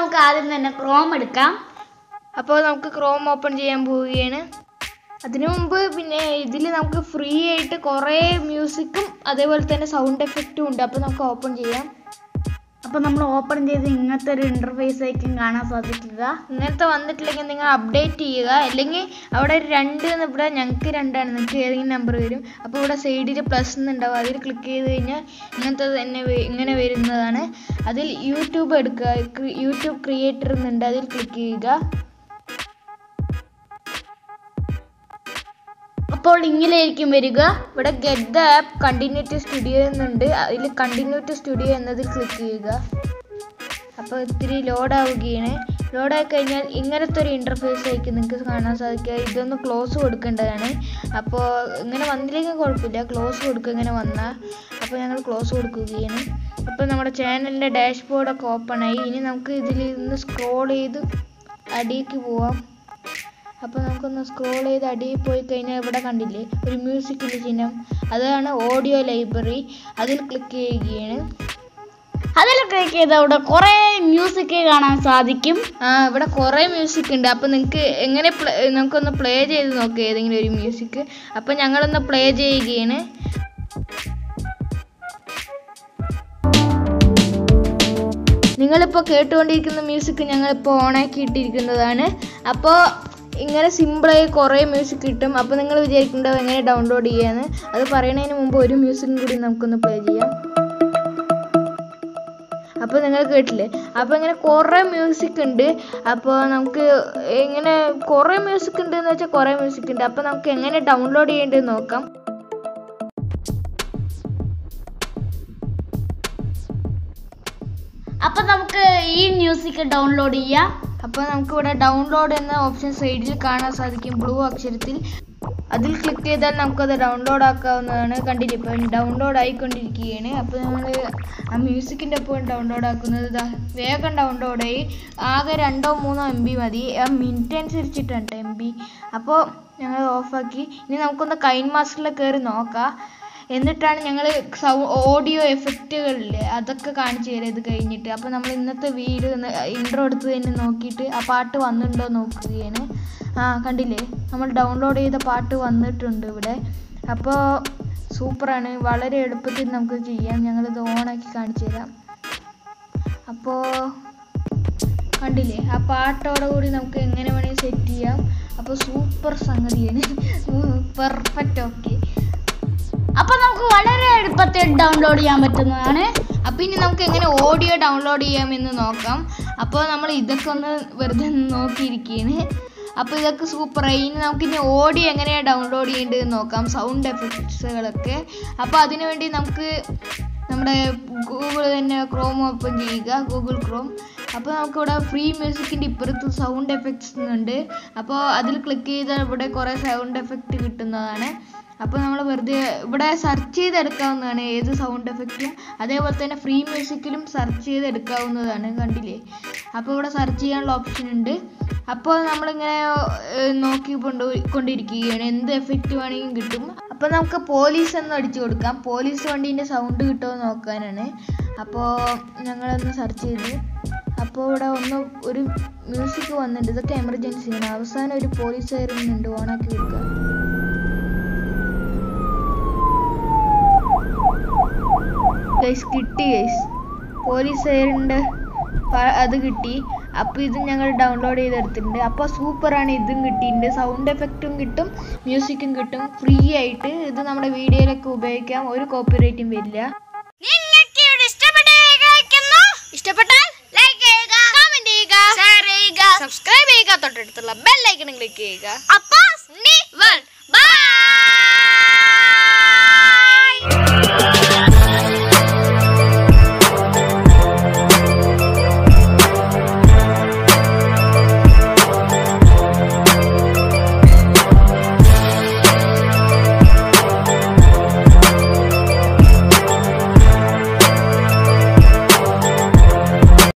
നമുക്ക് ആദ്യം തന്നെ ക്രോം എടുക്കാം അപ്പോൾ നമുക്ക് ക്രോം ഓപ്പൺ ചെയ്യാൻ പോവുകയാണ് അതിനു മുമ്പ് പിന്നെ ഇതിൽ നമുക്ക് ഫ്രീ ആയിട്ട് കുറേ മ്യൂസിക്കും അതേപോലെ തന്നെ സൗണ്ട് എഫക്റ്റും ഉണ്ട് അപ്പോൾ നമുക്ക് ഓപ്പൺ ചെയ്യാം അപ്പോൾ നമ്മൾ ഓപ്പൺ ചെയ്ത് ഇങ്ങനത്തെ ഒരു ഇൻ്റർഫേസ് ആയിരിക്കും കാണാൻ സാധിക്കുക ഇങ്ങനത്തെ വന്നിട്ടില്ലെങ്കിൽ നിങ്ങൾ അപ്ഡേറ്റ് ചെയ്യുക അല്ലെങ്കിൽ അവിടെ ഒരു രണ്ട് എന്ന് ഇവിടെ ഞങ്ങൾക്ക് രണ്ടാണ് നിങ്ങൾക്ക് ഏതെങ്കിലും നമ്പർ വരും അപ്പോൾ ഇവിടെ സൈഡിൽ പ്ലസ് എന്നുണ്ടാവും അതിൽ ക്ലിക്ക് ചെയ്ത് കഴിഞ്ഞാൽ ഇങ്ങനത്തെ തന്നെ വ- ഇങ്ങനെ വരുന്നതാണ് അതിൽ യൂട്യൂബ് എടുക്കുക ക്രി- യൂട്യൂബ് ക്രിയേറ്റർ എന്നുണ്ട് അതിൽ ക്ലിക്ക് ചെയ്യുക അപ്പോൾ ഇങ്ങനെയായിരിക്കും വരിക ഇവിടെ get the app continue to studio എന്നുണ്ട് അതിൽ കണ്ടിന്യൂ ടു സ്റ്റുഡിയോ എന്നതിൽ ക്ലിക്ക് ചെയ്യുക അപ്പോൾ ഇത്തിരി ലോഡ് ആവുകയാണ് ലോഡായി കഴിഞ്ഞാൽ ഇങ്ങനത്തെ ഒരു ഇൻ്റർഫേസ് ആയിരിക്കും നിങ്ങൾക്ക് കാണാൻ സാധിക്കുക ഇതൊന്ന് ക്ലോസ് കൊടുക്കേണ്ടതാണ് അപ്പോൾ ഇങ്ങനെ വന്നില്ലെങ്കിൽ കുഴപ്പമില്ല ക്ലോസ് കൊടുക്കുക ഇങ്ങനെ വന്നാൽ അപ്പോൾ ഞങ്ങൾ ക്ലോസ് കൊടുക്കുകയാണ് അപ്പോൾ നമ്മുടെ ചാനലിൻ്റെ ഡാഷ്ബോർഡൊക്കെ ഓപ്പൺ ആയി ഇനി നമുക്ക് ഇതിൽ നിന്ന് സ്ക്രോൾ ചെയ്ത് അടിയിലേക്ക് പോവാം അപ്പോൾ നമുക്കൊന്ന് സ്ക്രോൾ ചെയ്ത് അടിയിൽ പോയി കഴിഞ്ഞാൽ ഇവിടെ കണ്ടില്ലേ ഒരു മ്യൂസിക്കിൻ്റെ ചിഹ്നം അതാണ് ഓഡിയോ ലൈബ്രറി അതിൽ ക്ലിക്ക് ചെയ്യുകയാണ് അതിൽ ക്ലിക്ക് ചെയ്ത് അവിടെ കുറേ മ്യൂസിക് കാണാൻ സാധിക്കും ആ ഇവിടെ കുറേ മ്യൂസിക് ഉണ്ട് അപ്പോൾ നിങ്ങൾക്ക് എങ്ങനെ പ്ലേ നമുക്കൊന്ന് പ്ലേ ചെയ്ത് നോക്കുക ഏതെങ്കിലും ഒരു മ്യൂസിക് അപ്പോൾ ഞങ്ങളൊന്ന് പ്ലേ ചെയ്യുകയാണ് നിങ്ങളിപ്പോൾ കേട്ടുകൊണ്ടിരിക്കുന്ന മ്യൂസിക് ഞങ്ങളിപ്പോൾ ഓണാക്കി ഇട്ടിരിക്കുന്നതാണ് അപ്പോൾ ഇങ്ങനെ സിമ്പിളായി കുറേ മ്യൂസിക് കിട്ടും അപ്പോൾ നിങ്ങൾ വിചാരിക്കേണ്ടത് എങ്ങനെ ഡൗൺലോഡ് ചെയ്യാന്ന് അത് പറയുന്നതിന് മുമ്പ് ഒരു മ്യൂസിക്കും കൂടി നമുക്കൊന്ന് പ്ലേ ചെയ്യാം അപ്പോൾ നിങ്ങൾ കേട്ടില്ലേ അപ്പോൾ ഇങ്ങനെ കുറേ മ്യൂസിക് ഉണ്ട് അപ്പോൾ നമുക്ക് ഇങ്ങനെ കുറേ മ്യൂസിക് ഉണ്ട് എന്ന് വെച്ചാൽ കുറേ മ്യൂസിക് ഉണ്ട് അപ്പോൾ നമുക്ക് എങ്ങനെ ഡൗൺലോഡ് ചെയ്യേണ്ടത് നോക്കാം അപ്പോൾ നമുക്ക് ഈ മ്യൂസിക് ഡൗൺലോഡ് ചെയ്യാം അപ്പോൾ നമുക്ക് ഇവിടെ ഡൗൺലോഡ് എന്ന ഓപ്ഷൻ സൈഡിൽ കാണാൻ സാധിക്കും ബ്ലൂ അക്ഷരത്തിൽ അതിൽ ക്ലിക്ക് ചെയ്താൽ നമുക്കത് ഡൗൺലോഡ് ആക്കാവുന്നതാണ് കണ്ടില്ലേ ഇപ്പം ഡൗൺലോഡ് ആയിക്കൊണ്ടിരിക്കുകയാണ് അപ്പോൾ നമ്മൾ ആ മ്യൂസിക്കിൻ്റെ ഒപ്പം ഡൗൺലോഡ് ആക്കുന്നത് ഇതാ വേഗം ഡൗൺലോഡ് ആയി ആകെ രണ്ടോ മൂന്നോ എം ബി മതി ആ മിനിറ്റ് അനുസരിച്ചിട്ടുണ്ട് എം ബി അപ്പോൾ ഞങ്ങൾ ഓഫാക്കി ഇനി നമുക്കൊന്ന് കൈൻ മാസ്റ്ററിൽ കയറി നോക്കാം എന്നിട്ടാണ് ഞങ്ങൾ സൗ ഓഡിയോ എഫക്റ്റുകളില്ലേ അതൊക്കെ കാണിച്ചു തരാം ഇത് കഴിഞ്ഞിട്ട് അപ്പോൾ നമ്മൾ ഇന്നത്തെ വീഡിയോ ഇൻട്രോ എടുത്ത് തന്നെ നോക്കിയിട്ട് ആ പാട്ട് വന്നിട്ടുണ്ടോ നോക്കുകയാണ് ആ കണ്ടില്ലേ നമ്മൾ ഡൗൺലോഡ് ചെയ്ത പാട്ട് വന്നിട്ടുണ്ട് ഇവിടെ അപ്പോൾ സൂപ്പറാണ് വളരെ എളുപ്പത്തിൽ നമുക്ക് ചെയ്യാം ഞങ്ങളിത് ഓണാക്കി കാണിച്ചു തരാം അപ്പോൾ കണ്ടില്ലേ ആ പാട്ടോടെ കൂടി നമുക്ക് എങ്ങനെ വേണമെങ്കിൽ സെറ്റ് ചെയ്യാം അപ്പോൾ സൂപ്പർ സംഗതിയാണ് പെർഫെക്റ്റ് ഓക്കെ അപ്പോൾ നമുക്ക് വളരെ എളുപ്പത്തിൽ ഡൗൺലോഡ് ചെയ്യാൻ പറ്റുന്നതാണ് അപ്പോൾ ഇനി നമുക്ക് എങ്ങനെ ഓഡിയോ ഡൗൺലോഡ് ചെയ്യാമെന്ന് നോക്കാം അപ്പോൾ നമ്മൾ ഇതൊക്കെ ഒന്ന് വെറുതെ ഒന്ന് നോക്കിയിരിക്കുകയാണ് അപ്പോൾ ഇതൊക്കെ സൂപ്പറായി ഇനി നമുക്ക് ഇനി ഓഡിയോ എങ്ങനെയാണ് ഡൗൺലോഡ് ചെയ്യേണ്ടത് നോക്കാം സൗണ്ട് എഫക്ട്സുകളൊക്കെ അപ്പോൾ അതിനുവേണ്ടി നമുക്ക് നമ്മുടെ ഗൂഗിൾ തന്നെ ക്രോം ഓപ്പൺ ചെയ്യുക ഗൂഗിൾ ക്രോം അപ്പോൾ നമുക്കിവിടെ ഫ്രീ മ്യൂസിക്കിൻ്റെ ഇപ്പുറത്ത് സൗണ്ട് എഫക്ട്സ് എന്നുണ്ട് അപ്പോൾ അതിൽ ക്ലിക്ക് ചെയ്താൽ ഇവിടെ കുറേ സൗണ്ട് എഫക്റ്റ് കിട്ടുന്നതാണ് അപ്പോൾ നമ്മൾ വെറുതെ ഇവിടെ സെർച്ച് ചെയ്തെടുക്കാവുന്നതാണ് ഏത് സൗണ്ട് എഫക്റ്റും അതേപോലെ തന്നെ ഫ്രീ മ്യൂസിക്കിലും സെർച്ച് ചെയ്തെടുക്കാവുന്നതാണ് കണ്ടില്ലേ അപ്പോൾ ഇവിടെ സെർച്ച് ചെയ്യാനുള്ള ഓപ്ഷൻ ഉണ്ട് അപ്പോൾ നമ്മളിങ്ങനെ ഏഹ്, നോക്കി കൊണ്ട് കൊണ്ടിരിക്കുകയാണ് എന്ത് എഫക്റ്റ് വേണമെങ്കിലും കിട്ടും അപ്പോൾ നമുക്ക് പോലീസ് എന്ന് അടിച്ചു കൊടുക്കാം പോലീസ് വണ്ടീൻ്റെ സൗണ്ട് കിട്ടുമോ എന്ന് നോക്കാനാണ് അപ്പോൾ ഞങ്ങളൊന്ന് സെർച്ച് ചെയ്തു അപ്പോൾ ഇവിടെ ഒന്ന് ഒരു മ്യൂസിക് വന്നിട്ടുണ്ട് ഇതൊക്കെ എമർജൻസിയാണ് അവസാനം ഒരു പോലീസ് കയറുന്നുണ്ട് ഓണാക്കി കൊടുക്കുക ഗൈസ് കിട്ടി ഗൈസ് പോലീസ് എയറിൻ്റെ അത് കിട്ടി അപ്പോൾ ഇത് ഞങ്ങൾ ഡൗൺലോഡ് ചെയ്തെടുത്തിട്ടുണ്ട് അപ്പോൾ സൂപ്പറാണ് ഇതും കിട്ടിയിട്ടുണ്ട് സൗണ്ട് എഫക്റ്റും കിട്ടും മ്യൂസിക്കും കിട്ടും ഫ്രീ ആയിട്ട് ഇത് നമ്മുടെ വീഡിയോയിലൊക്കെ ഉപയോഗിക്കാം ഒരു കോപ്പിറൈറ്റും വരില്ല നിങ്ങൾക്ക് ഇവിടെ ഇഷ്ടപ്പെട്ടു ഇഷ്ടപ്പെട്ടാൽ ലൈക്ക് ചെയ്യുക കമന്റ് ചെയ്യുക ഷെയർ ചെയ്യുക സബ്സ്ക്രൈബ് ചെയ്യുക തൊട്ടടുത്തുള്ള ബെല്ലൈക്കണും ക്ലിക്ക് ചെയ്യുക അപ്പോൾ